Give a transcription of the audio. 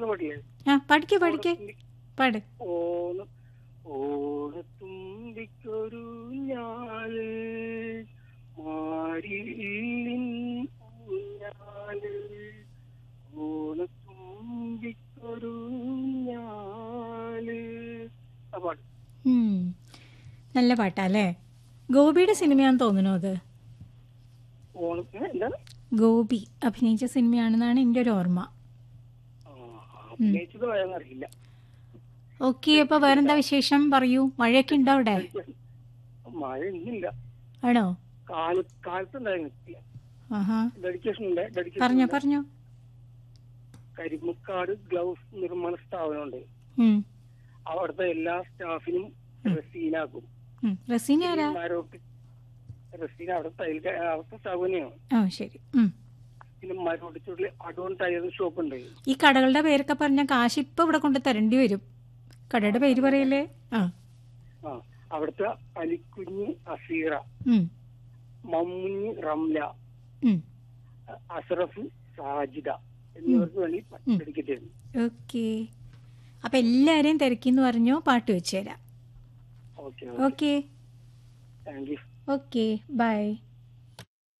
എന്ന പാട്ടില്ലേ ആ പഠിക്കേ പഠിക്കേ പാട് ഓണം ഓണത്തുമ്പിക്കൊരു ഞാല് മാരില്ലിൻ ഊഞ്ഞാല് ഓണത്തുമ്പിക്കൊരു ഞാല് ആ പാട്ട് ഉം. നല്ല പാട്ടാല്ലേ ഗോപിയുടെ സിനിമയാണെന്ന് തോന്നുന്നു അത് ഓണം ഏ, എന്താണ് ഗോപി അഭിനയിച്ച സിനിമയാണെന്നാണ് എൻ്റെ ഒരു ഓർമ്മ ആ, അഭിനയിച്ചത് അറിയില്ല ഓക്കെ അപ്പോൾ വേറെന്താ വിശേഷം പറയൂ മഴയൊക്കെ ഉണ്ടോ അവിടെ മഴ ഇന്നില്ല ആണോ കാല കാലത്തുണ്ടായിരുന്നു ആഹാ ഡെഡിക്കേഷൻ ഉണ്ട് ഡെഡിക്കേഷൻ പറഞ്ഞോ ഉണ്ട്. പറഞ്ഞോ കരിമുക്കാട് ഗ്ലൗസ് നിർമ്മാണ സ്ഥാപനമുണ്ട് ഉം. അവിടുത്തെ എല്ലാ സ്റ്റാഫിനും റസീനാക്കും ഉം. റസീന ആരാ മരോട്ട് റസീന അവിടെ തയ്യൽ അവിടുത്തെ സ്റ്റാഫ് തന്നെയാണ് ആ ശരി ഉം. പിന്നെ മരോട്ടിച്ചോട്ടില് അഡോൺ ടയർ ഷോപ്പ് ഉണ്ട് ഈ കടകളുടെ പേരൊക്കെ പറഞ്ഞാൽ കാശ് ഇപ്പം ഇവിടെ കൊണ്ട് തരേണ്ടി വരും കടയുടെ പേര് പറയില്ലേ ആ ആ അവിടുത്തെ അലിക്കുഞ്ഞ് അസീറ ഉം. മമ്മുഞ്ഞ് റംല ഉം. അഷറഫ് സാജിദ എന്നിവർക്ക് വേണ്ടി ഡെഡിക്കേറ്റ് ചെയ്യുന്നു ഓക്കെ അപ്പം എല്ലാവരെയും തിരക്കിന്ന് പറഞ്ഞോ പാട്ട് വെച്ച് തരാം okay okay thank you okay by